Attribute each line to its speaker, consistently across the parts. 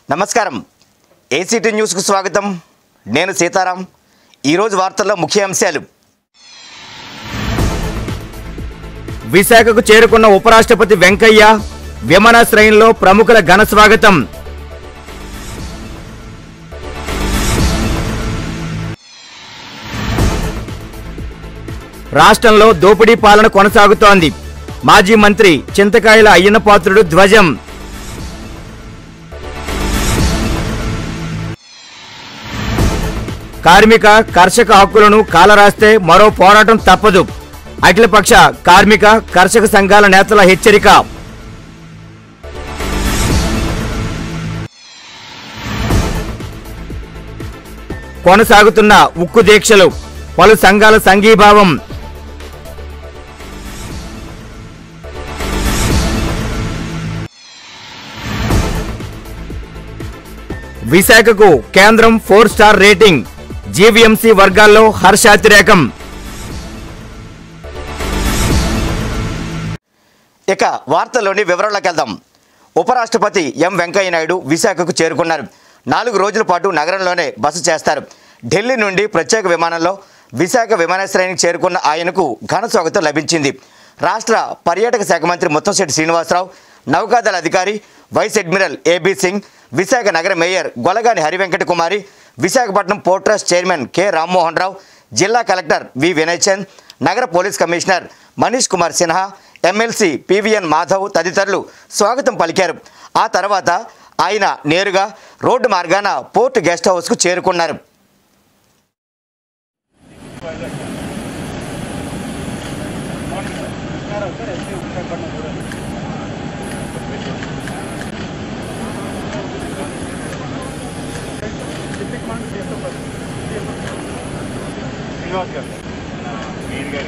Speaker 1: నమస్కారం ఏసీటీ న్యూస్కు స్వాగతం నేను సీతారాం ఈరోజు వార్తల్లో ముఖ్య అంశాలు విశాఖకు చేరుకున్న ఉపరాష్ట్రపతి వెంకయ్య విమానాశ్రయంలో ప్రముఖుల ఘన స్వాగతం రాష్ట్రంలో దోపిడీ పాలన కొనసాగుతోంది మాజీ మంత్రి చింతకాయల అయ్యన్న పాత్రుడు ధ్వజం కార్మిక కర్షక హక్కులను కాలరాస్తే మరో పోరాటం తప్పదు అఖిలపక్ష కార్మిక కర్షక సంఘాల నేతల హెచ్చరిక కొనసాగుతున్న ఉక్కు దీక్షలు పలు సంఘాల సంఘీభావం విశాఖకు కేంద్రం ఫోర్ స్టార్ రేటింగ్ జీవీఎంసీ వర్గాల్లో హర్షాతిరేకం ఇక వార్తల్లోని వివరాల్లోకి వెళ్దాం ఉపరాష్ట్రపతి ఎం వెంకయ్య నాయుడు విశాఖకు చేరుకున్నారు నాలుగు రోజుల పాటు నగరంలోనే బస చేస్తారు ఢిల్లీ నుండి ప్రత్యేక విమానంలో విశాఖ విమానాశ్రయానికి చేరుకున్న ఆయనకు ఘన స్వాగతం లభించింది రాష్ట్ర పర్యాటక శాఖ మంత్రి ముత్తంశెట్టి శ్రీనివాసరావు నౌకాదళ అధికారి vice admiral A B Singh Visakha నగర mayor Golagani Harivenkata Kumari Visakhapatnam port trust chairman K Rammohan Rao జిల్లా కలెక్టర్ వి వినయ్ చంద్ నగర police commissioner Manish Kumar Sinha MLC PVN Madhav తదితరులు స్వాగతం పలికారు ఆ తర్వాత ఆయన నేరుగా రోడ్డు మార్గాన పోర్ట్ గెస్ట్ హౌస్కు చేరుకున్నారు
Speaker 2: శ్రీనివాస్ గారు మీరు గారి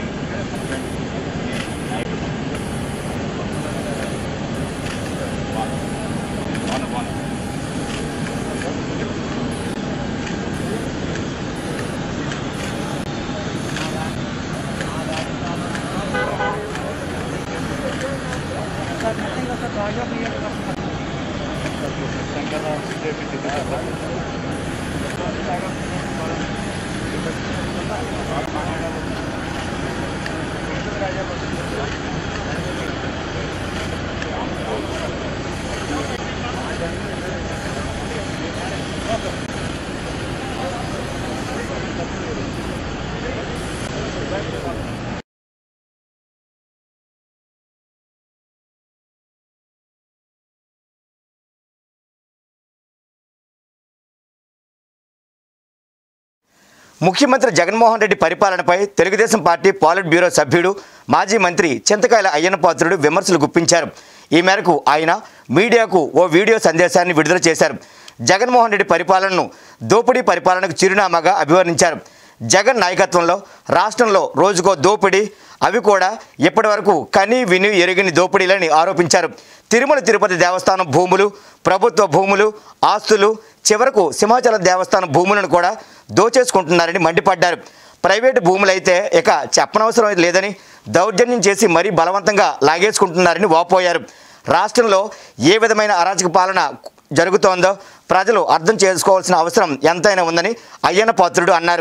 Speaker 1: ముఖ్యమంత్రి జగన్మోహన్ రెడ్డి పరిపాలనపై తెలుగుదేశం పార్టీ పాలిట్ బ్యూరో సభ్యుడు మాజీ మంత్రి చింతకాయల అయ్యన్న పాత్రుడు విమర్శలు గుప్పించారు ఈ మేరకు ఆయన మీడియాకు ఓ వీడియో సందేశాన్ని విడుదల చేశారు జగన్మోహన్ రెడ్డి పరిపాలనను దోపిడీ పరిపాలనకు చిరునామాగా అభివర్ణించారు జగన్ నాయకత్వంలో రాష్ట్రంలో రోజుకో దోపిడీ అవి కూడా ఇప్పటివరకు కని విని ఎరుగని దోపిడీలని ఆరోపించారు తిరుమల తిరుపతి దేవస్థానం భూములు ప్రభుత్వ భూములు ఆస్తులు చివరకు సింహాచలం దేవస్థానం భూములను కూడా దోచేసుకుంటున్నారని మండిపడ్డారు ప్రైవేటు భూములైతే ఇక చెప్పనవసరం లేదని దౌర్జన్యం చేసి మరీ బలవంతంగా లాగేసుకుంటున్నారని వాపోయారు రాష్ట్రంలో ఏ విధమైన అరాచక పాలన జరుగుతోందో ప్రజలు అర్థం చేసుకోవాల్సిన అవసరం ఎంతైనా ఉందని అయ్యన్న పాత్రుడు అన్నారు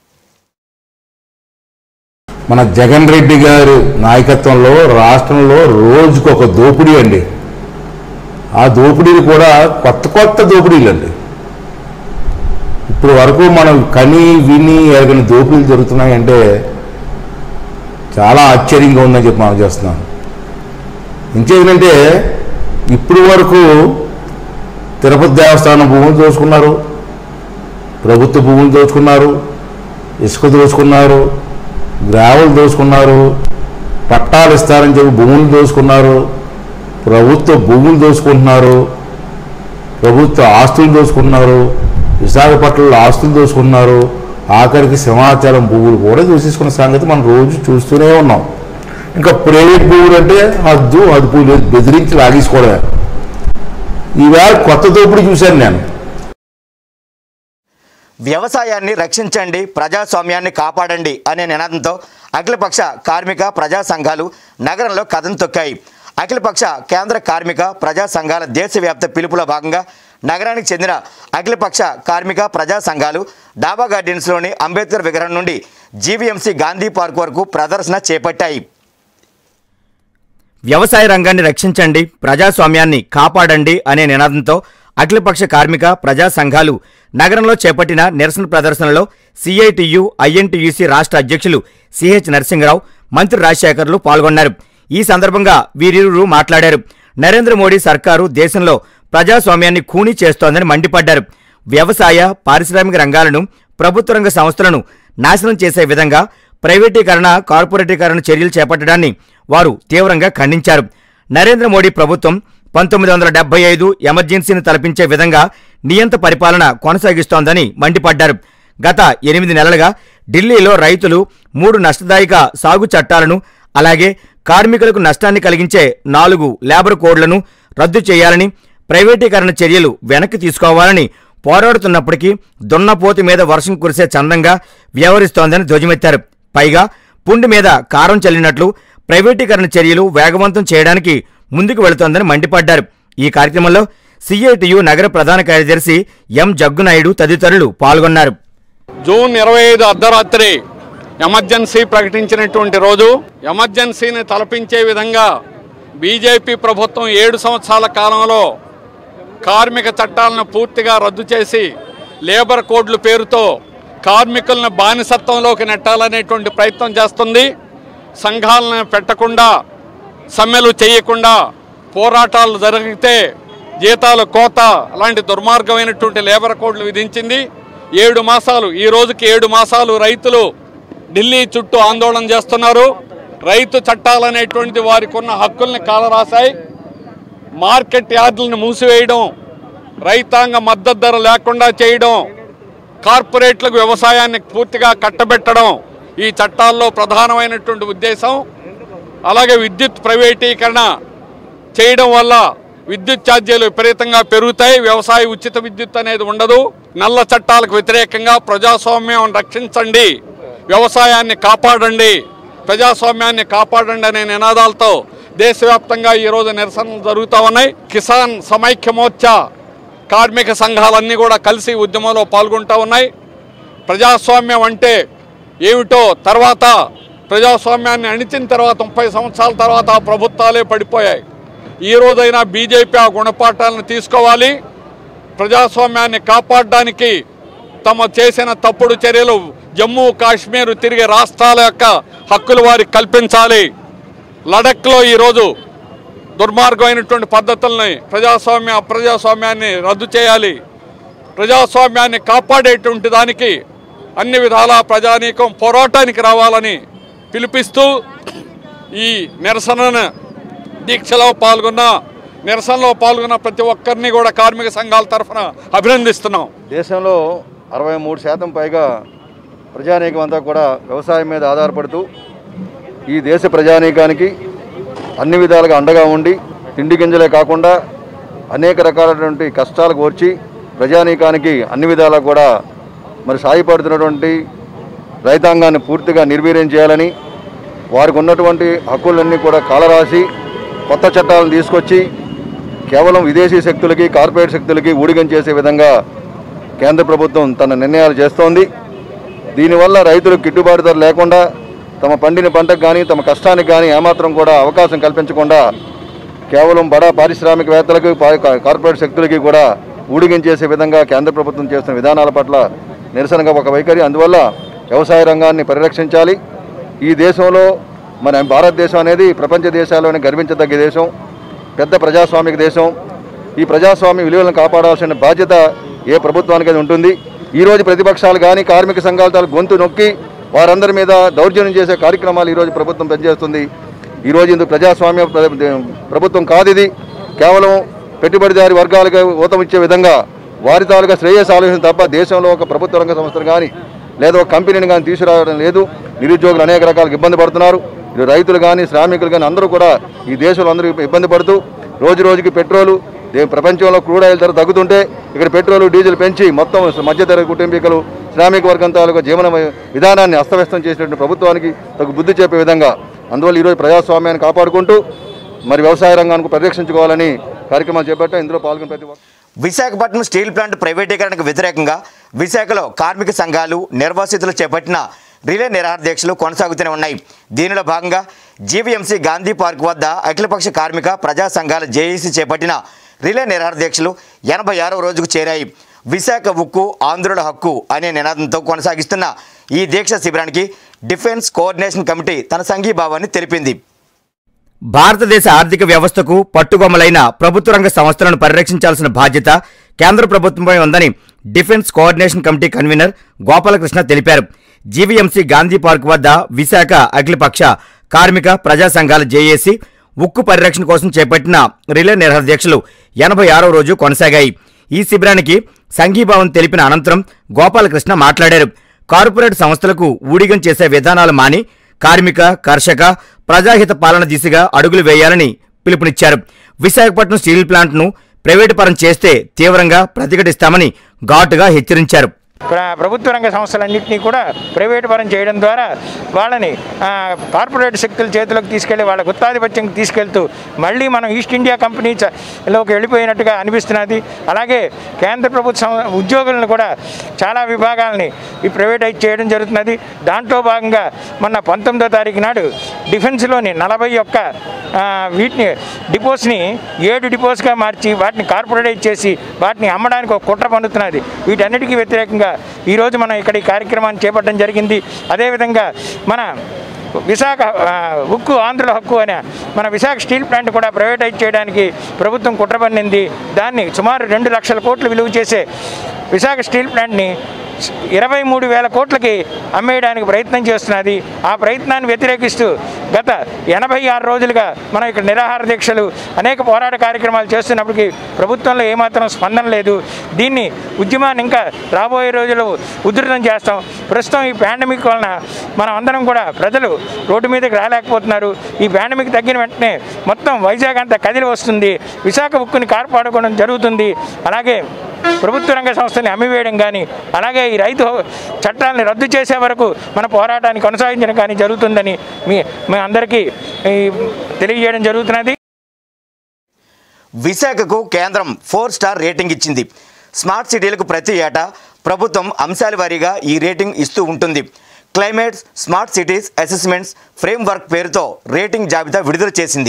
Speaker 3: మన జగన్ రెడ్డి గారి నాయకత్వంలో రాష్ట్రంలో రోజుకు ఒక దోపిడీ అండి ఆ దోపిడీలు కూడా కొత్త కొత్త దోపిడీలు అండి ఇప్పుడు వరకు మనం కని విని ఎరగని దోపిడీలు జరుగుతున్నాయంటే చాలా ఆశ్చర్యంగా ఉందని చెప్పి మనం చేస్తున్నాను ఇంకేంటంటే ఇప్పుడు వరకు తిరుపతి దేవస్థానం భూములు దోచుకున్నారు ప్రభుత్వ భూములు దోచుకున్నారు ఇసుక దోచుకున్నారు గ్రావెల్ దోచుకున్నారు పట్టాలు ఇస్తారని చెప్పి భూములు దోచుకున్నారు ప్రభుత్వ భూములు దోచుకుంటున్నారు ప్రభుత్వ ఆస్తులు దోచుకుంటున్నారు విశాఖపట్నంలో ఆస్తులు దోచుకుంటున్నారు ఆఖరికి సింహాచలం భూములు కూడా దోచేసుకున్న సంగతి మనం రోజు చూస్తూనే ఉన్నాం ఇంకా ప్రైవేట్ భూములు అంటే హద్దు అదుపు లేదు బెదిరించి లాగేసుకోవడమే ఈవేళ కొత్త దోపిడీ చూశాను నేను
Speaker 1: వ్యవసాయాన్ని రక్షించండి ప్రజాస్వామ్యాన్ని కాపాడండి అనే నినాదంతో అఖిలపక్ష కార్మిక ప్రజా సంఘాలు నగరంలో కథం తొక్కాయి అఖిలపక్ష కేంద్ర కార్మిక ప్రజా సంఘాల దేశవ్యాప్త పిలుపులో భాగంగా నగరానికి చెందిన అఖిలపక్ష కార్మిక ప్రజా సంఘాలు డాబా గార్డెన్స్లోని అంబేద్కర్ విగ్రహం నుండి జీవీఎంసీ గాంధీ పార్క్ వరకు ప్రదర్శన చేపట్టాయి
Speaker 4: వ్యవసాయ రంగాన్ని రక్షించండి ప్రజాస్వామ్యాన్ని కాపాడండి అనే నినాదంతో అఖిలపక్ష కార్మిక ప్రజా సంఘాలు నగరంలో చేపట్టిన నిరసన ప్రదర్శనలో సిఐటియు ఐఎన్టీయూసీ రాష్ట్ర అధ్యక్షులు సిహెచ్ నరసింహరావు మంత్రి రాజశేఖర్లు పాల్గొన్నారు ఈ సందర్భంగా వీరిరువురు మాట్లాడారు నరేంద్ర మోడీ సర్కారు దేశంలో ప్రజాస్వామ్యాన్ని ఖూనీ చేస్తోందని మండిపడ్డారు వ్యవసాయ పారిశ్రామిక రంగాలను ప్రభుత్వ రంగ సంస్థలను నాశనం చేసే విధంగా ప్రైవేటీకరణ కార్పొరేటీకరణ చర్యలు చేపట్టడాన్ని వారు తీవ్రంగా ఖండించారు నరేంద్ర మోడీ ప్రభుత్వం పంతొమ్మిది వందల డెబ్బై ఐదు ఎమర్జెన్సీని తలపించే విధంగా నియంత పరిపాలన కొనసాగిస్తోందని మండిపడ్డారు గత ఎనిమిది నెలలుగా ఢిల్లీలో రైతులు మూడు నష్టదాయక సాగు చట్టాలను అలాగే కార్మికులకు నష్టాన్ని కలిగించే నాలుగు లేబర్ కోడ్లను రద్దు చేయాలని ప్రైవేటీకరణ చర్యలు వెనక్కి తీసుకోవాలని పోరాడుతున్నప్పటికీ దున్నపోతు మీద వర్షం కురిసే చందంగా వ్యవహరిస్తోందని ధ్వజమెత్తారు పైగా పుండి మీద కారం చల్లినట్లు ప్రైవేటీకరణ చర్యలు వేగవంతం చేయడానికి ముందుకు వెళుతోందని మండిపడ్డారు ఈ కార్యక్రమంలో సిఐటియు నగర ప్రధాన కార్యదర్శి ఎం జగ్గునాయుడు తదితరులు పాల్గొన్నారు
Speaker 5: జూన్ ఇరవై ఐదు అర్ధరాత్రి ఎమర్జెన్సీ ప్రకటించినటువంటి రోజు ఎమర్జెన్సీని తలపించే విధంగా బీజేపీ ప్రభుత్వం ఏడు సంవత్సరాల కాలంలో కార్మిక చట్టాలను పూర్తిగా రద్దు చేసి లేబర్ కోడ్ల పేరుతో కార్మికులను బానిసత్వంలోకి నెట్టాలనేటువంటి ప్రయత్నం చేస్తుంది సంఘాలను పెట్టకుండా సమ్మెలు చేయకుండా పోరాటాలు జరిగితే జీతాలు కోత అలాంటి దుర్మార్గమైనటువంటి లేబర్ కోడ్లు విధించింది ఏడు మాసాలు ఈ రోజుకి ఏడు మాసాలు రైతులు ఢిల్లీ చుట్టూ ఆందోళన చేస్తున్నారు రైతు చట్టాలనేటువంటిది వారికి ఉన్న హక్కుల్ని కాలరాశాయి మార్కెట్ యార్డులను మూసివేయడం రైతాంగ మద్దతు ధర లేకుండా చేయడం కార్పొరేట్లకు వ్యవసాయాన్ని పూర్తిగా కట్టబెట్టడం ఈ చట్టాల్లో ప్రధానమైనటువంటి ఉద్దేశం అలాగే విద్యుత్ ప్రైవేటీకరణ చేయడం వల్ల విద్యుత్ ఛార్జీలు విపరీతంగా పెరుగుతాయి వ్యవసాయ ఉచిత విద్యుత్ అనేది ఉండదు నల్ల చట్టాలకు వ్యతిరేకంగా ప్రజాస్వామ్యం రక్షించండి వ్యవసాయాన్ని కాపాడండి ప్రజాస్వామ్యాన్ని కాపాడండి అనే నినాదాలతో దేశవ్యాప్తంగా ఈరోజు నిరసనలు జరుగుతూ ఉన్నాయి కిసాన్ సమైక్య మోర్చా కార్మిక సంఘాలన్నీ కూడా కలిసి ఉద్యమంలో పాల్గొంటూ ఉన్నాయి ప్రజాస్వామ్యం అంటే ఏమిటో తర్వాత ప్రజాస్వామ్యాన్ని అణిచిన తర్వాత ముప్పై సంవత్సరాల తర్వాత ఆ ప్రభుత్వాలే పడిపోయాయి ఈ రోజైనా బీజేపీ ఆ గుణపాఠాలను తీసుకోవాలి ప్రజాస్వామ్యాన్ని కాపాడడానికి తమ చేసిన తప్పుడు చర్యలు జమ్మూ కాశ్మీర్ తిరిగి రాష్ట్రాల యొక్క హక్కులు వారికి కల్పించాలి లడఖ్లో ఈరోజు దుర్మార్గమైనటువంటి పద్ధతుల్ని ప్రజాస్వామ్య అప్రజాస్వామ్యాన్ని రద్దు చేయాలి ప్రజాస్వామ్యాన్ని కాపాడేటువంటి దానికి అన్ని విధాల ప్రజానీకం పోరాటానికి రావాలని పిలిపిస్తూ ఈ నిరసన దీక్షలో పాల్గొన్న నిరసనలో పాల్గొన్న ప్రతి ఒక్కరిని కూడా కార్మిక సంఘాల తరఫున అభినందిస్తున్నాం
Speaker 6: దేశంలో అరవై మూడు శాతం పైగా ప్రజానీకం అంతా కూడా వ్యవసాయం మీద ఆధారపడుతూ ఈ దేశ ప్రజానీకానికి అన్ని విధాలుగా అండగా ఉండి తిండి గింజలే కాకుండా అనేక రకాలైనటువంటి కష్టాలకు వచ్చి ప్రజానీకానికి అన్ని విధాలా కూడా మరి సాయపడుతున్నటువంటి రైతాంగాన్ని పూర్తిగా నిర్వీర్యం చేయాలని వారికి ఉన్నటువంటి హక్కులన్నీ కూడా కాలరాసి కొత్త చట్టాలను తీసుకొచ్చి కేవలం విదేశీ శక్తులకి కార్పొరేట్ శక్తులకి ఊడిగం చేసే విధంగా కేంద్ర ప్రభుత్వం తన నిర్ణయాలు చేస్తోంది దీనివల్ల రైతులకు గిట్టుబాటు ధర లేకుండా తమ పండిన పంటకు కానీ తమ కష్టానికి కానీ ఏమాత్రం కూడా అవకాశం కల్పించకుండా కేవలం బడా పారిశ్రామికవేత్తలకు పా- కార్పొరేట్ శక్తులకి కూడా ఊడిగం చేసే విధంగా కేంద్ర ప్రభుత్వం చేస్తున్న విధానాల పట్ల నిరసనగా ఒక వైఖరి అందువల్ల వ్యవసాయ రంగాన్ని పరిరక్షించాలి ఈ దేశంలో మన భారతదేశం అనేది ప్రపంచ దేశాల్లోనే గర్వించదగ్గ దేశం పెద్ద ప్రజాస్వామిక దేశం ఈ ప్రజాస్వామ్య విలువలను కాపాడాల్సిన బాధ్యత ఏ ప్రభుత్వానికైనా ఉంటుంది ఈరోజు ప్రతిపక్షాలు కానీ కార్మిక సంఘాల తాలూకు గొంతు నొక్కి వారందరి మీద దౌర్జన్యం చేసే కార్యక్రమాలు ఈరోజు ప్రభుత్వం పనిచేస్తుంది ఈరోజు ఇందుకు ప్రజాస్వామ్య ప్ర- ప్రభుత్వం కాదు ఇది కేవలం పెట్టుబడిదారి వర్గాలకు ఊతం ఇచ్చే విధంగా వారి తాలూకా శ్రేయస్ ఆలోచన తప్ప దేశంలో ఒక ప్రభుత్వ రంగ సంస్థను కానీ లేదా ఒక కంపెనీని కానీ తీసుకురావడం లేదు నిరుద్యోగులు అనేక రకాలుగా ఇబ్బంది పడుతున్నారు ఇటు రైతులు కానీ శ్రామికులు కానీ అందరూ కూడా ఈ దేశంలో అందరూ ఇబ్బంది పడుతూ రోజు రోజుకి పెట్రోలు దే- ప్రపంచంలో క్రూడ్ ఆయిల్ ధర తగ్గుతుంటే ఇక్కడ పెట్రోల్ డీజిల్ పెంచి మొత్తం మధ్యతరగతి కుటుంబీకులు శ్రామిక వర్గం తాలూకా జీవన విధానాన్ని అస్తవ్యస్తం చేసినటువంటి ప్రభుత్వానికి తగు బుద్ధి చెప్పే విధంగా అందువల్ల ఈరోజు ప్రజాస్వామ్యాన్ని కాపాడుకుంటూ మరి వ్యవసాయ రంగానికి పరిరక్షించుకోవాలని కార్యక్రమాలు చేపట్టాం ఇందులో పాల్గొన్న ప్రతి ఒక్క
Speaker 1: విశాఖపట్నం స్టీల్ ప్లాంట్ ప్రైవేటీకరణకు వ్యతిరేకంగా విశాఖలో కార్మిక సంఘాలు నిర్వాసితులు చేపట్టిన రిలే నిరాహార దీక్షలు కొనసాగుతూనే ఉన్నాయి దీనిలో భాగంగా జీవీఎంసీ గాంధీ పార్క్ వద్ద అఖిలపక్ష కార్మిక ప్రజా సంఘాల జేఏసీ చేపట్టిన రిలే నిరాహార దీక్షలు ఎనభై ఆరవ రోజుకు చేరాయి విశాఖ ఉక్కు ఆంధ్రుల హక్కు అనే నినాదంతో కొనసాగిస్తున్న ఈ దీక్ష శిబిరానికి డిఫెన్స్ కోఆర్డినేషన్ కమిటీ తన సంఘీభావాన్ని తెలిపింది
Speaker 4: భారతదేశ ఆర్థిక వ్యవస్థకు పట్టుగొమ్మలైన ప్రభుత్వ రంగ సంస్థలను పరిరక్షించాల్సిన బాధ్యత కేంద్ర ప్రభుత్వంపై ఉందని defence coordination committee convener Gopalakrishna తెలిపారు జీవీఎంసీ గాంధీ పార్క్ వద్ద విశాఖ అఖిలపక్ష కార్మిక ప్రజా సంఘాల జేఏసీ ఉక్కు పరిరక్షణ కోసం చేపట్టిన రిలే నిరహార దీక్షలు ఎనభై ఆరో రోజు కొనసాగాయి ఈ శిబిరానికి సంఘీభావం తెలిపిన అనంతరం గోపాలకృష్ణ మాట్లాడారు కార్పొరేట్ సంస్థలకు ఊడిగం చేసే విధానాలు మాని కార్మిక కర్షక ప్రజాహిత పాలన దిశగా అడుగులు వేయాలని పిలుపునిచ్చారు విశాఖపట్నం స్టీల్ ప్లాంట్ను ప్రైవేటు పరం చేస్తే తీవ్రంగా ప్రతిఘటిస్తామని ఘాటుగా హెచ్చరించారు
Speaker 7: ప్ర ప్రభుత్వ రంగ సంస్థలన్నింటినీ కూడా ప్రైవేటు పరం చేయడం ద్వారా వాళ్ళని ఆ, కార్పొరేట్ శక్తుల చేతిలోకి తీసుకెళ్లి వాళ్ళ గుత్తాధిపత్యం తీసుకెళ్తూ మళ్ళీ మనం ఈస్ట్ ఇండియా కంపెనీ చ- లోకి వెళ్ళిపోయినట్టుగా అనిపిస్తున్నది అలాగే కేంద్ర ప్రభుత్వ సం- ఉద్యోగులను కూడా చాలా విభాగాలని ఈ ప్రైవేటైజ్ చేయడం జరుగుతున్నది దాంట్లో భాగంగా మొన్న పంతొమ్మిదో తారీఖు నాడు డిఫెన్స్లోని నలభై ఒక్క ఆ, వీటిని డిపోస్ని ఏడు డిపోస్గా మార్చి వాటిని కార్పొరేటైజ్ చేసి వాటిని అమ్మడానికి ఒక కుట్ర పన్నుతున్నది వీటన్నిటికీ వ్యతిరేకంగా ఈరోజు మనం ఇక్కడ ఈ కార్యక్రమాన్ని చేపట్టడం జరిగింది అదేవిధంగా మన విశాఖ ఆ, ఉక్కు ఆంధ్రుల హక్కు అనే మన విశాఖ స్టీల్ ప్లాంట్ కూడా ప్రైవేటైజ్ చేయడానికి ప్రభుత్వం కుట్ర పన్నింది దాన్ని సుమారు రెండు లక్షల కోట్లు విలువ చేసే విశాఖ స్టీల్ ప్లాంట్ని ఇరవై మూడు వేల కోట్లకి అమ్మేయడానికి ప్రయత్నం చేస్తున్నది ఆ ప్రయత్నాన్ని వ్యతిరేకిస్తూ గత ఎనభై ఆరు రోజులుగా మనం ఇక్కడ నిరాహార దీక్షలు అనేక పోరాట కార్యక్రమాలు చేస్తున్నప్పటికీ ప్రభుత్వంలో ఏమాత్రం స్పందన లేదు దీన్ని ఉద్యమాన్ని ఇంకా రాబోయే రోజుల్లో ఉధృతం చేస్తాం ప్రస్తుతం ఈ పాండమిక్ వలన మనం అందరం కూడా ప్రజలు రోడ్డు మీదకి రాలేకపోతున్నారు ఈ పాండమిక్ తగ్గిన వెంటనే మొత్తం వైజాగ్ అంతా కదిలి వస్తుంది విశాఖ ఉక్కుని కాపాడుకోవడం జరుగుతుంది అలాగే ప్రభుత్వ రంగ సంస్థని అమ్మివేయడం కానీ అలాగే ఈ రైతు చట్టాలను రద్దు చేసే వరకు మన పోరాటాన్ని కొనసాగించడం కానీ జరుగుతుందని మీ మీ అందరికీ ఈ, తెలియజేయడం జరుగుతున్నది
Speaker 1: విశాఖకు కేంద్రం ఫోర్ స్టార్ రేటింగ్ ఇచ్చింది స్మార్ట్ సిటీలకు ప్రతి ఏటా ప్రభుత్వం అంశాల వారీగా ఈ రేటింగ్ ఇస్తూ ఉంటుంది climate smart cities assessments framework పేరుతో రేటింగ్ జాబితా విడుదల చేసింది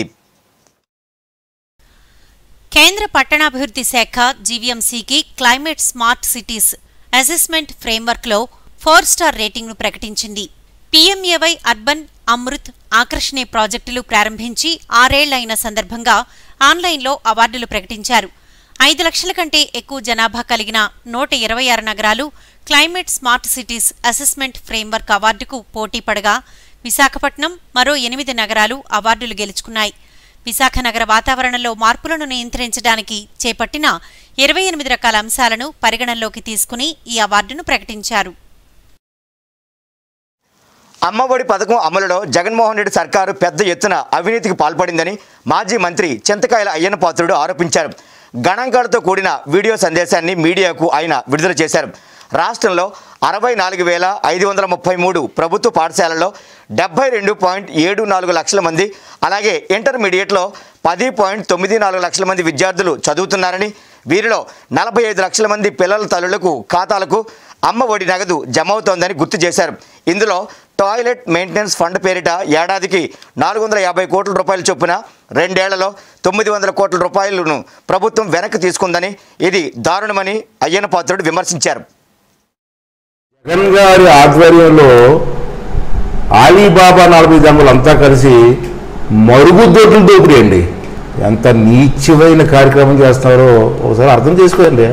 Speaker 8: కేంద్ర పట్టణాభివృద్ధి శాఖ జీవీఎంసీకి క్లైమేట్ స్మార్ట్ సిటీస్ అసెస్మెంట్ ఫ్రేమ్వర్క్లో ఫోర్ స్టార్ రేటింగ్ను ప్రకటించింది పీఎంఏవై అర్బన్ అమృత్ ఆకర్షణే ప్రాజెక్టులు ప్రారంభించి ఆరేళ్లైన సందర్భంగా ఆన్లైన్లో అవార్డులు ప్రకటించారు ఐదు లక్షల కంటే ఎక్కువ జనాభా కలిగిన నూట ఇరవై ఆరు నగరాలు climate smart cities assessment framework అవార్డుకు పోటీ పడగా విశాఖపట్నం మరో ఎనిమిది నగరాలు అవార్డులు గెలుచుకున్నాయి విశాఖ నగర వాతావరణంలో మార్పులను నియంత్రించడానికి చేపట్టిన ఇరవై ఎనిమిది రకాల అంశాలను పరిగణనలోకి తీసుకుని ఈ అవార్డును ప్రకటించారు
Speaker 1: అమ్మఒడి పథకం అమలులో జగన్మోహన్ రెడ్డి సర్కారు పెద్ద ఎత్తున అవినీతికి పాల్పడిందని మాజీ మంత్రి చింతకాయల అయ్యన్న పాత్రుడు ఆరోపించారు గణాంకాలతో కూడిన వీడియో సందేశాన్ని మీడియాకు ఆయన విడుదల చేశారు రాష్ట్రంలో అరవై నాలుగు వేల ఐదు వందల ముప్పై మూడు ప్రభుత్వ పాఠశాలల్లో డెబ్బై రెండు పాయింట్ ఏడు నాలుగు లక్షల మంది అలాగే ఇంటర్మీడియట్లో పది పాయింట్ తొమ్మిది నాలుగు లక్షల మంది విద్యార్థులు చదువుతున్నారని వీరిలో నలభై ఐదు లక్షల మంది పిల్లల తల్లులకు ఖాతాలకు అమ్మ ఒడి నగదు జమ అవుతోందని గుర్తు చేశారు ఇందులో టాయిలెట్ మెయింటెనెన్స్ ఫండ్ పేరిట ఏడాదికి నాలుగు వందల యాభై కోట్ల రూపాయల చొప్పున రెండేళ్లలో తొమ్మిది వందల కోట్ల రూపాయలను ప్రభుత్వం వెనక్కి తీసుకుందని ఇది దారుణమని అయ్యన్న పాత్రుడు విమర్శించారు
Speaker 3: జగన్ గారి ఆధ్వర్యంలో ఆలీబాబా నలభై దొంగలు అంతా కలిసి మరుగుదొడ్లు దోపిడీ అండి ఎంత నీచమైన కార్యక్రమం చేస్తున్నారో ఒకసారి అర్థం చేసుకోండి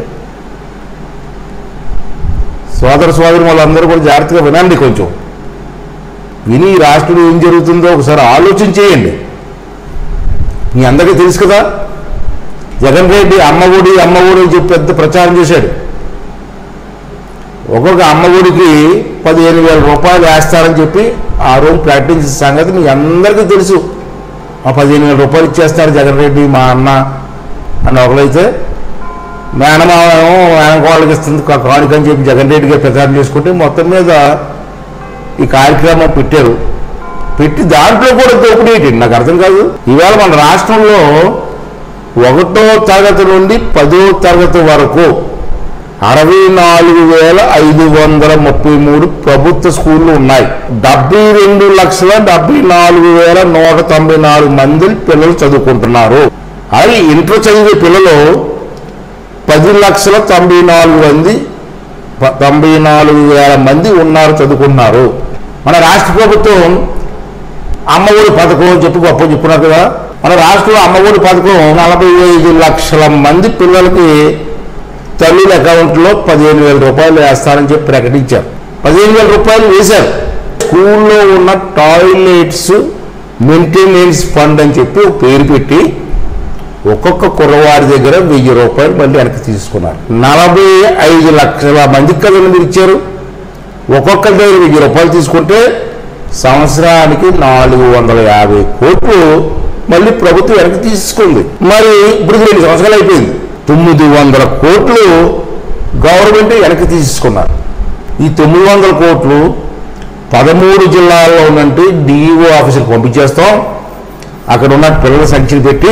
Speaker 3: సోదర సోదరు వాళ్ళందరూ కూడా జాగ్రత్తగా వినండి కొంచెం విని ఈ రాష్ట్రంలో ఏం జరుగుతుందో ఒకసారి ఆలోచన చేయండి మీ అందరికీ తెలుసు కదా జగన్ రెడ్డి అమ్మ ఒడి అమ్మ ఒడి అని చెప్పి పెద్ద ప్రచారం చేశాడు ఒక్కొక్క అమ్మఒడికి పదిహేను వేల రూపాయలు వేస్తారని చెప్పి ఆ రోజు ప్రకటించిన సంగతి మీ అందరికీ తెలుసు ఆ పదిహేను వేల రూపాయలు ఇచ్చేస్తారు జగన్ రెడ్డి మా అన్న అని ఒకరైతే మేనమావేమో మేనకోళ్ళకి ఇస్తుంది కా- కానుక అని చెప్పి జగన్ రెడ్డి గారు ప్రచారం చేసుకుంటే మొత్తం మీద ఈ కార్యక్రమం పెట్టారు పెట్టి దాంట్లో కూడా దోపిడీ ఏంటి నాకు అర్థం కాదు ఈవేళ మన రాష్ట్రంలో ఒకటో తరగతి నుండి పదో తరగతి వరకు అరవై నాలుగు వేల ఐదు వందల ముప్పై మూడు ప్రభుత్వ స్కూళ్ళు ఉన్నాయి డెబ్బై రెండు లక్షల డెబ్బై నాలుగు వేల నూట తొంభై నాలుగు మంది పిల్లలు చదువుకుంటున్నారు అది ఇంటర్ చదివే పిల్లలు పది లక్షల తొంభై నాలుగు మంది ప- తొంభై నాలుగు వేల మంది ఉన్నారు చదువుకుంటున్నారు మన రాష్ట్ర ప్రభుత్వం అమ్మఒడి పథకం అని చెప్పి గొప్ప చెప్పున్నారు కదా మన రాష్ట్రంలో అమ్మఒడి పథకం నలభై ఐదు లక్షల మంది పిల్లలకి తల్లుల అకౌంట్లో పదిహేను వేల రూపాయలు వేస్తారని చెప్పి ప్రకటించారు పదిహేను వేల రూపాయలు వేశారు స్కూల్లో ఉన్న టాయిలెట్స్ మెయింటెనెన్స్ ఫండ్ అని చెప్పి ఒక పేరు పెట్టి ఒక్కొక్క కుర్రవాడి దగ్గర వెయ్యి రూపాయలు మళ్ళీ వెనక్కి తీసుకున్నారు నలభై ఐదు లక్షల మందికి కదండి మీరు ఇచ్చారు ఒక్కొక్కరి దగ్గర వెయ్యి రూపాయలు తీసుకుంటే సంవత్సరానికి నాలుగు వందల యాభై కోట్లు మళ్ళీ ప్రభుత్వం వెనక్కి తీసుకుంది మరి ఇప్పుడు ఇది రెండు సంవత్సరాలు అయిపోయింది తొమ్మిది వందల కోట్లు గవర్నమెంట్ వెనక్కి తీసుకున్నారు ఈ తొమ్మిది వందల కోట్లు పదమూడు జిల్లాల్లో ఉన్నట్టు డిఈఓ ఆఫీసులకు పంపించేస్తాం అక్కడ ఉన్న పిల్లల సంఖ్యను పెట్టి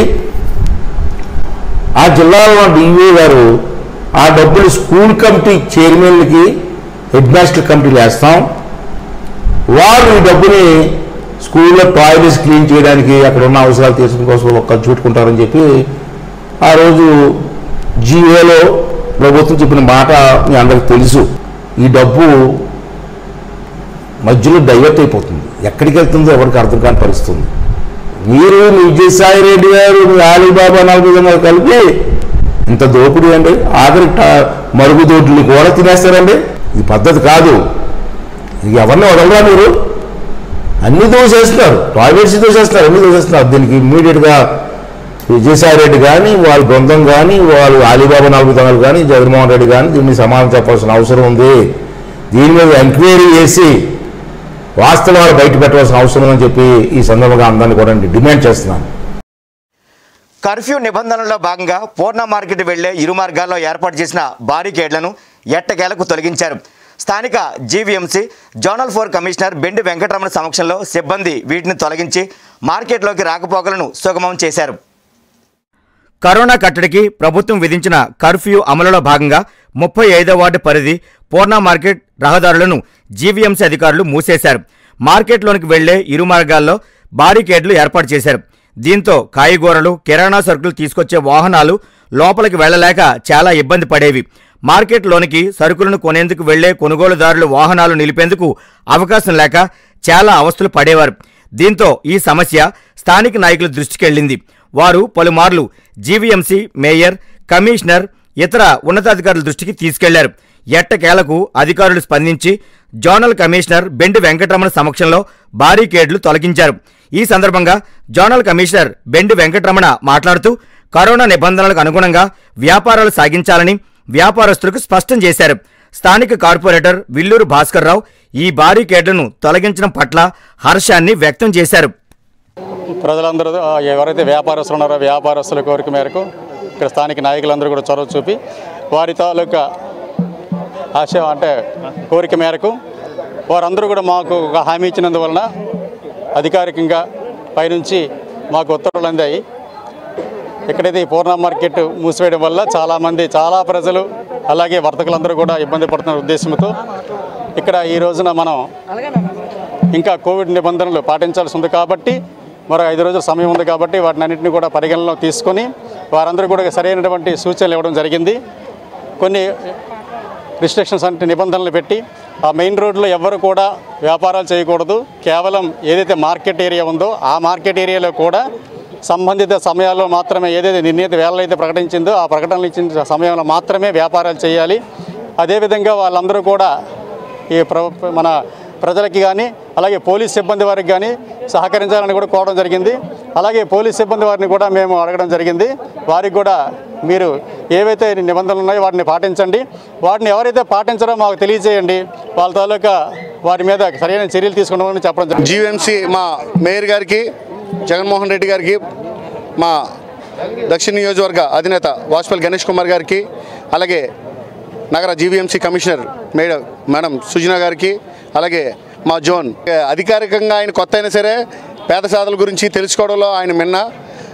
Speaker 3: ఆ జిల్లాలో ఉన్న డిఈఓ గారు ఆ డబ్బులు స్కూల్ కమిటీ చైర్మన్లకి హెడ్ మాస్టర్ కమిటీలు వేస్తాం వారు ఈ డబ్బుని స్కూల్లో టాయిలెట్స్ క్లీన్ చేయడానికి అక్కడ ఉన్న అవసరాలు తీర్చడం కోసం ఒక ఖర్చు పెట్టుకుంటారని చెప్పి ఆ రోజు జీవోలో ప్రభుత్వం చెప్పిన మాట మీ అందరికి తెలుసు ఈ డబ్బు మధ్యలో డైవర్ట్ అయిపోతుంది ఎక్కడికి వెళ్తుందో ఎవరికి అర్థం కాని పరిస్థితుంది మీరు మీ విజయసాయి రెడ్డి గారు మీ ఆలీబాబా నలభై వందలు కలిపి ఇంత దోపిడీ అండి ఆఖరి ట- మరుగుదొడ్లు కూడా తినేస్తారండి ఇది పద్ధతి కాదు ఇది ఎవరిని వదలరా మీరు అన్ని దోసేస్తున్నారు టాయిలెట్స్ దోసేస్తున్నారు అన్ని దోసేస్తున్నారు దీనికి ఇమ్మీడియట్గా విజయసాయి రెడ్డి కానీ వాళ్ళ బృందం కానీ వాళ్ళు అలీబాబా నలభై తొమ్మిది కానీ జగన్మోహన్ రెడ్డి కానీ దీన్ని సమాధానం చెప్పాల్సిన అవసరం ఉంది దీని మీద ఎంక్వైరీ చేసి వాస్తవాలు బయట పెట్టవలసిన అవసరం ఉందని చెప్పి ఈ సందర్భంగా అందరినీ కూడా నేను డిమాండ్ చేస్తున్నాను
Speaker 1: కర్ఫ్యూ నిబంధనల్లో భాగంగా పూర్ణ మార్కెట్ వెళ్లే ఇరు మార్గాల్లో ఏర్పాటు చేసిన బారికేడ్లను ఎట్టకేలకు తొలగించారు స్థానిక GVMC zonal four commissioner Bendi Venkataramana సమక్షంలో సిబ్బంది వీటిని తొలగించి మార్కెట్లోకి రాకపోకలను సుగమం చేశారు
Speaker 4: కరోనా కట్టడికి ప్రభుత్వం విధించిన కర్ఫ్యూ అమలులో భాగంగా ముప్పై ఐదో వార్డు పరిధి పూర్ణ మార్కెట్ రహదారులను జీవీఎంసీ అధికారులు మూసేశారు మార్కెట్లోనికి వెళ్లే ఇరు మార్గాల్లో బారికేడ్లు ఏర్పాటు చేశారు దీంతో కాయగూరలు కిరాణా సరుకులు తీసుకొచ్చే వాహనాలు లోపలికి వెళ్లలేక చాలా ఇబ్బంది పడేవి మార్కెట్లోనికి సరుకులను కొనేందుకు వెళ్లే కొనుగోలుదారులు వాహనాలు నిలిపేందుకు అవకాశం లేక చాలా అవస్థలు పడేవారు దీంతో ఈ సమస్య స్థానిక నాయకుల దృష్టికెళ్లింది వారు పలుమార్లు జీవీఎంసీ మేయర్ కమిషనర్ ఇతర ఉన్నతాధికారుల దృష్టికి తీసుకెళ్లారు ఎట్టకేలకు అధికారులు స్పందించి జోనల్ కమిషనర్ బెండి వెంకటరమణ సమక్షంలో బారికేడ్లు తొలగించారు ఈ సందర్భంగా జోనల్ కమిషనర్ బెండి వెంకటరమణ మాట్లాడుతూ కరోనా నిబంధనలకు అనుగుణంగా వ్యాపారాలు సాగించాలని వ్యాపారస్తులకు స్పష్టం చేశారు స్థానిక కార్పొరేటర్ విల్లూరు భాస్కర్రావు ఈ బారికేడ్లను తొలగించడం పట్ల హర్షాన్ని వ్యక్తం చేశారు
Speaker 9: ప్రజలందరూ ఆ, ఎవరైతే వ్యాపారస్తులు ఉన్నారో వ్యాపారస్తుల కోరిక మేరకు ఇక్కడ స్థానిక నాయకులందరూ కూడా చొరవ చూపి వారి తాలూకా ఆశ అంటే కోరిక మేరకు వారందరూ కూడా మాకు ఒక హామీ ఇచ్చినందువలన అధికారికంగా పైనుంచి మాకు ఉత్తర్వులు అందాయి ఎక్కడైతే ఈ పూర్ణ మార్కెట్ మూసివేయడం వల్ల చాలామంది చాలా ప్రజలు అలాగే వర్తకులందరూ కూడా ఇబ్బంది పడుతున్న ఉద్దేశంతో ఇక్కడ ఈ రోజున మనం ఇంకా కోవిడ్ నిబంధనలు పాటించాల్సి ఉంది కాబట్టి మరో ఐదు రోజుల సమయం ఉంది కాబట్టి వాటిని అన్నింటినీ కూడా పరిగణనలో తీసుకొని వారందరూ కూడా సరైనటువంటి సూచనలు ఇవ్వడం జరిగింది కొన్ని రిస్ట్రిక్షన్స్ అంటే నిబంధనలు పెట్టి ఆ మెయిన్ రోడ్లో ఎవ్వరు కూడా వ్యాపారాలు చేయకూడదు కేవలం ఏదైతే మార్కెట్ ఏరియా ఉందో ఆ మార్కెట్ ఏరియాలో కూడా సంబంధిత సమయాల్లో మాత్రమే ఏదైతే నిర్ణీత వేళలు అయితే ప్రకటించిందో ఆ ప్రకటనలు ఇచ్చిన సమయంలో మాత్రమే వ్యాపారాలు చేయాలి అదేవిధంగా వాళ్ళందరూ కూడా ఈ ప్ర మన ప్రజలకి కానీ అలాగే పోలీస్ సిబ్బంది వారికి కానీ సహకరించాలని కూడా కోరడం జరిగింది అలాగే పోలీస్ సిబ్బంది వారిని కూడా మేము అడగడం జరిగింది వారికి కూడా మీరు ఏవైతే నిబంధనలు ఉన్నాయో వాటిని పాటించండి వాటిని ఎవరైతే పాటించారో మాకు తెలియజేయండి వాళ్ళ తాలూకా వారి మీద సరైన చర్యలు తీసుకుంటామని చెప్పడం జరిగింది
Speaker 10: జీవీఎంసీ మా మేయర్ గారికి జగన్మోహన్ రెడ్డి గారికి మా దక్షిణ నియోజకవర్గ అధినేత వాజ్పేయి గణేష్ కుమార్ గారికి అలాగే నగర GVMC commissioner madam madam Sujana గారికి అలాగే మా జోన్ అధికారికంగా ఆయన కొత్త అయినా సరే పేద సాధల గురించి తెలుసుకోవడంలో ఆయన మిన్న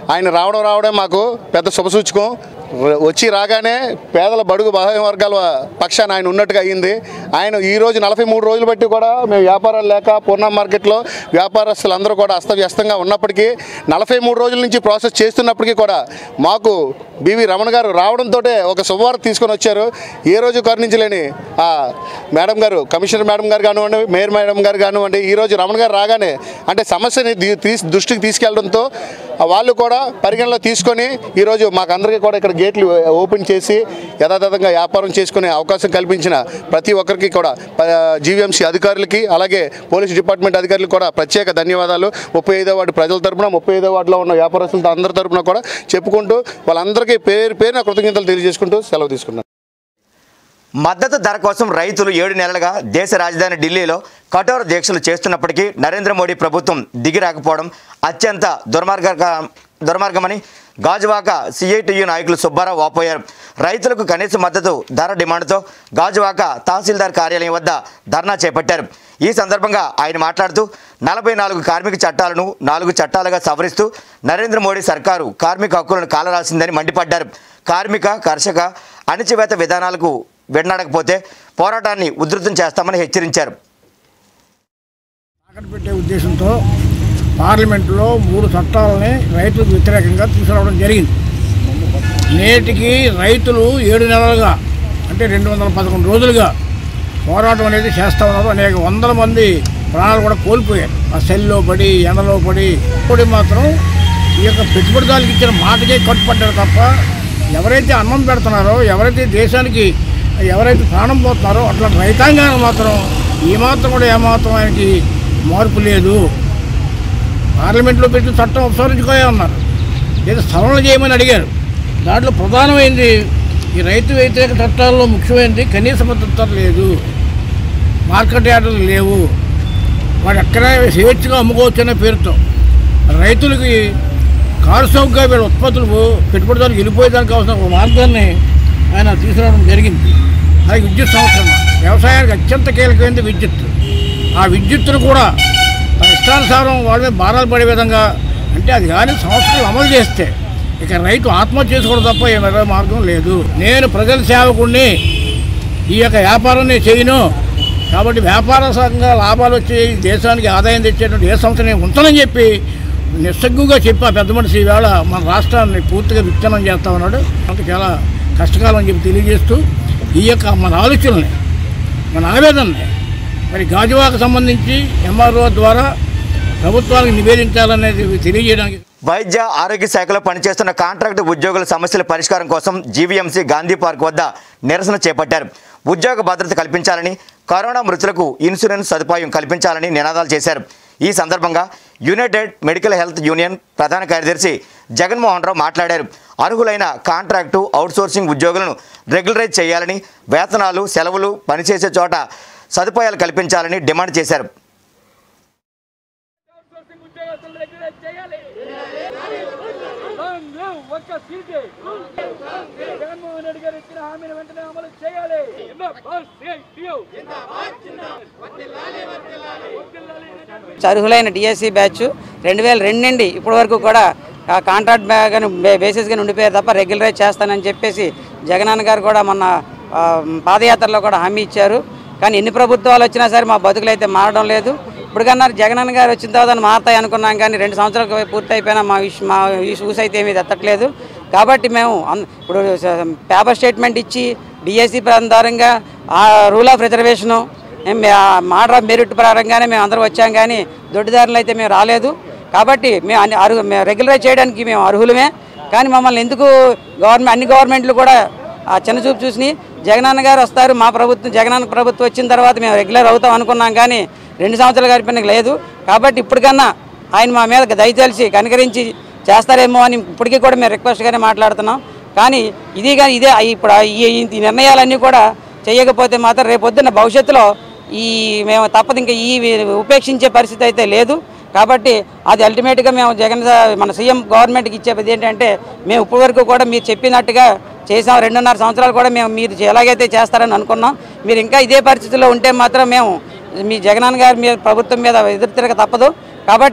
Speaker 10: ఆయన రావడం రావడం మాకు పెద్ద శుభసూచకం ర- వచ్చి రాగానే పేదల బడుగు బలహీన వర్గాల పక్షాన ఆయన ఉన్నట్టుగా అయ్యింది ఆయన ఈ రోజు నలభై మూడు రోజులు బట్టి కూడా మేము వ్యాపారాలు లేక పూర్ణ మార్కెట్లో వ్యాపారస్తులు అందరూ కూడా అస్తవ్యస్తంగా ఉన్నప్పటికీ నలభై మూడు రోజుల నుంచి ప్రాసెస్ చేస్తున్నప్పటికీ కూడా మాకు బివి రమణ గారు రావడంతో ఒక శుభవార్త తీసుకొని వచ్చారు ఏ రోజు కరుణించలేని ఆ మేడం గారు కమిషనర్ మేడం గారు కానివ్వండి మేయర్ మేడం గారు కానివ్వండి ఈ రోజు రమణ గారు రాగానే అంటే సమస్యని దీ- తీస్- దృష్టికి తీసుకెళ్లడంతో ఆ వాళ్ళు కూడా పరిగణలో తీసుకొని ఈరోజు మాకందరికీ కూడా ఇక్కడ గేట్లు ఓపెన్ చేసి యథాతథంగా వ్యాపారం చేసుకునే అవకాశం కల్పించిన ప్రతి ఒక్కరికి కూడా జీవీఎంసీ అధికారులకి అలాగే పోలీస్ డిపార్ట్మెంట్ అధికారులకు కూడా ప్రత్యేక ధన్యవాదాలు ముప్పై ఐదో వార్డు ప్రజల తరపున ముప్పై ఐదో వార్డులో ఉన్న వ్యాపారస్తులతో అందరి తరపున కూడా చెప్పుకుంటూ వాళ్ళందరికీ పేరు పేరున కృతజ్ఞతలు తెలియజేసుకుంటూ సెలవు తీసుకున్నాను
Speaker 1: మద్దతు ధర కోసం రైతులు ఏడు నెలలుగా దేశ రాజధాని ఢిల్లీలో కఠోర దీక్షలు చేస్తున్నప్పటికీ నరేంద్ర మోడీ ప్రభుత్వం దిగి రాకపోవడం అత్యంత దుర్మార్గ దుర్మార్గమని గాజువాక సిఐటియు నాయకులు సుబ్బారావు వాపోయారు రైతులకు కనీస మద్దతు ధర డిమాండ్తో గాజువాక తహసీల్దార్ కార్యాలయం వద్ద ధర్నా చేపట్టారు ఈ సందర్భంగా ఆయన మాట్లాడుతూ నలభై నాలుగు కార్మిక చట్టాలను నాలుగు చట్టాలుగా సవరిస్తూ నరేంద్ర మోడీ సర్కారు కార్మిక హక్కులను కాలరాసిందని మండిపడ్డారు కార్మిక కర్షక అణచివేత విధానాలకు విడనడకపోతే పోరాటాన్ని ఉధృతం చేస్తామని హెచ్చరించారు
Speaker 11: తాకట్టు పెట్టే ఉద్దేశంతో పార్లమెంటులో మూడు చట్టాలని రైతులకు వ్యతిరేకంగా తీసుకురావడం జరిగింది నేటికి రైతులు ఏడు నెలలుగా అంటే రెండు వందల పదకొండు రోజులుగా పోరాటం అనేది చేస్తూ ఉన్నారు అనేక వందల మంది ప్రాణాలు కూడా కోల్పోయారు ఆ సెల్లో పడి ఎండలో పడి ఇప్పుడు మాత్రం ఈ యొక్క పెట్టుబడిదారులకు ఇచ్చిన మాటకే కట్టుపడ్డారు తప్ప ఎవరైతే అన్నం పెడుతున్నారో ఎవరైతే దేశానికి ఎవరైతే ప్రాణం పోతున్నారో అట్లా రైతాంగానికి మాత్రం ఈ మాత్రం కూడా ఏమాత్రం ఆయనకి మార్పు లేదు పార్లమెంట్లో పెట్టిన చట్టం ఉపసంహరించుకోయే ఉన్నారు లేదా సవరణ చేయమని అడిగారు దాంట్లో ప్రధానమైంది ఈ రైతు వ్యతిరేక చట్టాల్లో ముఖ్యమైనది కనీస మద్దతు లేదు మార్కెట్ యార్డులు లేవు వాడు ఎక్కడైనా స్వేచ్ఛగా అమ్ముకోవచ్చు అనే పేరుతో రైతులకి కారు సౌకర్య వీళ్ళ ఉత్పత్తులు పెట్టుబడిదారులకు వెళ్ళిపోయేదానికి అవసరం ఒక మార్గాన్ని ఆయన తీసుకురావడం జరిగింది అలాగే విద్యుత్ సంవత్సరం వ్యవసాయానికి అత్యంత కీలకమైనది విద్యుత్ ఆ విద్యుత్తును కూడా తన ఇష్టానుసారం వాళ్ళ మీద భారాలు పడే విధంగా అంటే అది కానీ సంస్థలు అమలు చేస్తే ఇక రైతు ఆత్మహత్య చేసుకోవడం తప్ప ఏ వేరే మార్గం లేదు నేను ప్రజల సేవకుడిని ఈ యొక్క వ్యాపారం నేను చేయను కాబట్టి వ్యాపార సంఘంగా లాభాలు వచ్చి దేశానికి ఆదాయం తెచ్చేటువంటి ఏ సంస్థ నేను ఉంచనని చెప్పి నిస్సగ్గుగా చెప్పి ఆ పెద్ద మనిషి ఈవేళ మన రాష్ట్రాన్ని పూర్తిగా విచ్ఛిన్నం చేస్తా ఉన్నాడు మనకు చాలా కష్టకాలం అని చెప్పి తెలియజేస్తూ ఈ యొక్క మన ఆలోచనల్ని మన ఆవేదనని మరి గాజువాకు సంబంధించి ఎంఆర్ఓ ద్వారా ప్రభుత్వానికి నివేదించాలనేది తెలియజేయడానికి
Speaker 1: వైద్య ఆరోగ్య శాఖలో పనిచేస్తున్న కాంట్రాక్టు ఉద్యోగుల సమస్యల పరిష్కారం కోసం జీవీఎంసీ గాంధీ పార్క్ వద్ద నిరసన చేపట్టారు ఉద్యోగ భద్రత కల్పించాలని కరోనా మృతులకు ఇన్సూరెన్స్ సదుపాయం కల్పించాలని నినాదాలు చేశారు ఈ సందర్భంగా యునైటెడ్ మెడికల్ హెల్త్ యూనియన్ ప్రధాన కార్యదర్శి జగన్మోహన్ రావు మాట్లాడారు అర్హులైన కాంట్రాక్టు అవుట్సోర్సింగ్ ఉద్యోగులను రెగ్యులరైజ్ చేయాలని వేతనాలు సెలవులు పనిచేసే చోట సదుపాయాలు కల్పించాలని డిమాండ్ చేశారు
Speaker 12: జగన్మోహన్ రెడ్డి గారు ఇచ్చిన హామీని వెంటనే అమలు చేయాలి
Speaker 13: అర్హులైన డిఎస్సి బ్యాచ్ రెండు వేల రెండు నుండి ఇప్పటి వరకు కూడా ఆ కాంట్రాక్ట్ బ్యా- గాని బే- బేసిస్గా ఉండిపోయారు తప్ప రెగ్యులరైజ్ చేస్తానని చెప్పేసి జగనన్న గారు కూడా మొన్న ఆ, పాదయాత్రలో కూడా హామీ ఇచ్చారు కానీ ఎన్ని ప్రభుత్వాలు వచ్చినా సరే మా బతుకులు అయితే మారడం లేదు ఇప్పటికన్నా జగనన్న గారు వచ్చిన తర్వాత మారతాయి అనుకున్నాం కానీ రెండు సంవత్సరాలు పూర్తి అయిపోయినా మా విష్ మా యూస్ అయితే ఏమీ ఎత్తట్లేదు కాబట్టి మేము అన్- ఇప్పుడు స- పేపర్ స్టేట్మెంట్ ఇచ్చి డిఎస్సి ఆధారంగా ఆ రూల్ ఆఫ్ రిజర్వేషను మాట మెరిట్ ప్రకారంగానే మేము అందరం వచ్చాం కానీ దొడ్డిదారులు అయితే మేము రాలేదు కాబట్టి మేము అన్ని అర్హు మేము రెగ్యులరైజ్ చేయడానికి మేము అర్హులమే కానీ మమ్మల్ని ఎందుకు గవర్నమెంట్ అన్ని గవర్నమెంట్లు కూడా ఆ చిన్న చూపు చూసి జగనన్న గారు వస్తారు మా ప్రభుత్వం జగనన్న ప్రభుత్వం వచ్చిన తర్వాత మేము రెగ్యులర్ అవుతాం అనుకున్నాం కానీ రెండు సంవత్సరాలు గడిపిన లేదు కాబట్టి ఇప్పటికన్నా ఆయన మా మీద దయచేసి కనికరించి చేస్తారేమో అని ఇప్పటికీ కూడా మేము రిక్వెస్ట్గానే మాట్లాడుతున్నాం కానీ ఇది కానీ ఇదే ఇప్పుడు ఈ ఈ నిర్ణయాలన్నీ కూడా చేయకపోతే మాత్రం రేపొద్దున భవిష్యత్తులో ఈ మేము తప్పదు ఇంకా ఈ ఉపేక్షించే పరిస్థితి అయితే లేదు కాబట్టి అది అల్టిమేట్గా మేము జగన్ సా- మన సీఎం గవర్నమెంట్కి ఇచ్చేది ఏంటంటే మేము ఇప్పటివరకు కూడా మీరు చెప్పినట్టుగా చేసాం రెండున్నర సంవత్సరాలు కూడా మేము మీరు ఎలాగైతే చేస్తారని అనుకున్నాం మీరు ఇంకా ఇదే పరిస్థితిలో ఉంటే మాత్రం మేము మీ జగనన్న గారి మీద ప్రభుత్వం మీద ఎదురు తిరగ తప్పదు కాబట్టి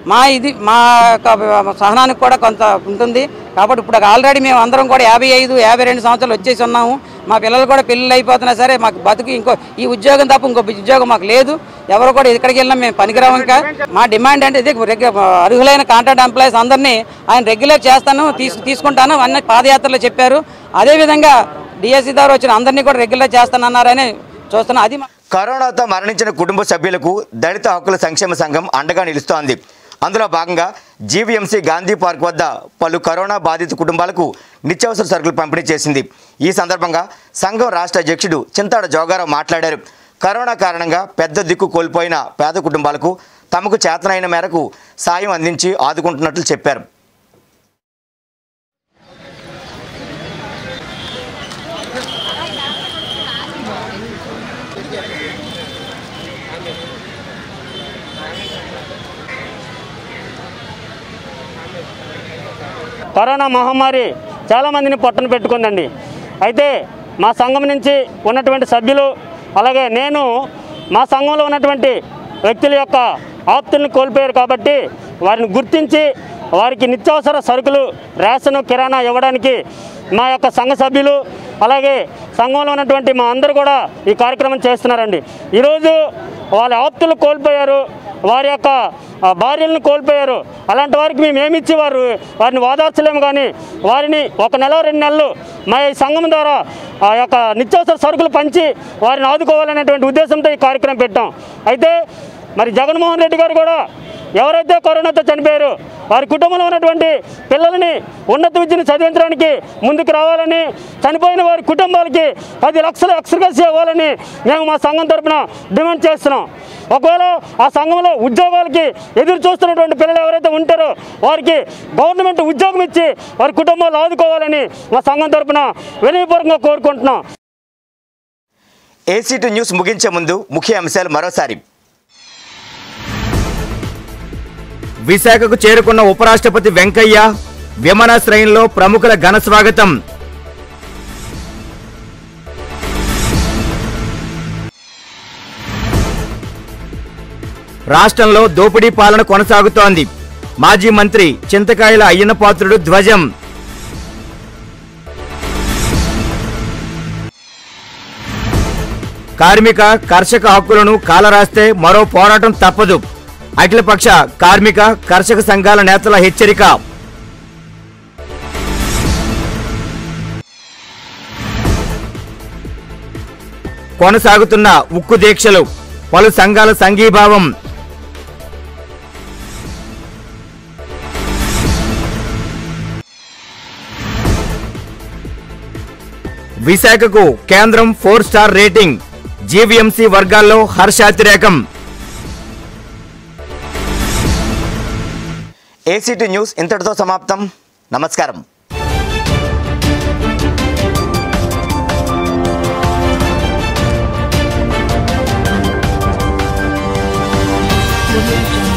Speaker 13: మా ఇది మా యొక్క సహనానికి కూడా కొంత ఉంటుంది కాబట్టి ఇప్పుడు ఆల్రెడీ మేము అందరం కూడా యాభై ఐదు యాభై రెండు సంవత్సరాలు వచ్చేసి ఉన్నాము మా పిల్లలు కూడా పెళ్ళిళ్ళు అయిపోతున్నా సరే మాకు బతుకు ఇంకో ఈ ఉద్యోగం తప్ప ఇంకో ఉద్యోగం మాకు లేదు ఎవరు కూడా ఎక్కడికి వెళ్ళినా మేము పనికిరాము ఇంకా మా డిమాండ్ అంటే ఇది రెగ్యు- అర్హులైన కాంట్రాక్ట్ ఎంప్లాయీస్ అందరినీ ఆయన రెగ్యులర్ చేస్తాను తీసు తీసుకుంటాను అన్న పాదయాత్రలో చెప్పారు అదేవిధంగా డిఎస్సి ద్వారా వచ్చిన అందరినీ కూడా రెగ్యులర్ చేస్తానన్నారని చూస్తున్నాం అది మా-
Speaker 1: కరోనాతో మరణించిన కుటుంబ సభ్యులకు దళిత హక్కుల సంక్షేమ సంఘం అండగా నిలుస్తోంది అందులో భాగంగా జీవీఎంసీ గాంధీ పార్క్ వద్ద పలు కరోనా బాధిత కుటుంబాలకు నిత్యావసర సరుకులు పంపిణీ చేసింది ఈ సందర్భంగా సంఘం రాష్ట్ర అధ్యక్షుడు చింతాడ జోగారావు మాట్లాడారు కరోనా కారణంగా పెద్ద దిక్కు కోల్పోయిన పేద కుటుంబాలకు తమకు చేతనైన మేరకు సాయం అందించి ఆదుకుంటున్నట్లు చెప్పారు
Speaker 14: కరోనా మహమ్మారి చాలామందిని పొట్టన పెట్టుకుందండి అయితే మా సంఘం నుంచి ఉన్నటువంటి సభ్యులు అలాగే నేను మా సంఘంలో ఉన్నటువంటి వ్యక్తుల యొక్క ఆప్తుల్ని కోల్పోయారు కాబట్టి వారిని గుర్తించి వారికి నిత్యావసర సరుకులు రేషన్ కిరాణా ఇవ్వడానికి మా యొక్క సంఘ సభ్యులు అలాగే సంఘంలో ఉన్నటువంటి మా అందరూ కూడా ఈ కార్యక్రమం చేస్తున్నారండి ఈరోజు వాళ్ళ ఆప్తులు కోల్పోయారు వారి యొక్క ఆ, భార్యలను కోల్పోయారు అలాంటి వారికి మేము ఏమిచ్చి వారు వారిని ఓదార్చలేము కానీ వారిని ఒక నెల రెండు నెలలు మా ఈ సంఘం ద్వారా ఆ యొక్క నిత్యావసర సరుకులు పంచి వారిని ఆదుకోవాలనేటువంటి ఉద్దేశంతో ఈ కార్యక్రమం పెట్టాం అయితే మరి జగన్మోహన్ రెడ్డి గారు కూడా ఎవరైతే కరోనాతో చనిపోయారో వారి కుటుంబంలో ఉన్నటువంటి పిల్లల్ని ఉన్నత విద్యను చదివించడానికి ముందుకు రావాలని చనిపోయిన వారి కుటుంబాలకి పది లక్షల ఎక్స్గ్రెస్ ఇవ్వాలని మేము మా సంఘం తరపున డిమాండ్ చేస్తున్నాం ఒకవేళ ఆ సంఘంలో ఉద్యోగాలకి ఎదురు చూస్తున్నటువంటి పిల్లలు ఎవరైతే ఉంటారో వారికి గవర్నమెంట్ ఉద్యోగం ఇచ్చి వారి కుటుంబాలు ఆదుకోవాలని మా సంఘం తరపున వినయపూర్వకంగా కోరుకుంటున్నాం
Speaker 1: ఏసీటీ న్యూస్ ముగించే ముందు ముఖ్య అంశాలు మరోసారి
Speaker 4: విశాఖకు చేరుకున్న ఉపరాష్ట్రపతి వెంకయ్య విమానాశ్రయంలో ప్రముఖుల ఘన స్వాగతం రాష్ట్రంలో దోపిడీ పాలన కొనసాగుతోంది మాజీ మంత్రి చింతకాయల అయ్యన్నపాత్రుడు ధ్వజం కార్మిక కర్షక హక్కులను కాలరాస్తే మరో పోరాటం తప్పదు అఖిలపక్ష కార్మిక కర్షక సంఘాల నేతల హెచ్చరిక కొనసాగుతున్న ఉక్కు దీక్షలు పలు సంఘాల సంఘీభావం విశాఖకు కేంద్రం ఫోర్ స్టార్ రేటింగ్ జీవీఎంసీ వర్గాల్లో హర్షాతిరేకం
Speaker 1: ఏసీటీ న్యూస్ ఇంతటితో సమాప్తం నమస్కారం
Speaker 15: Audio Jungle.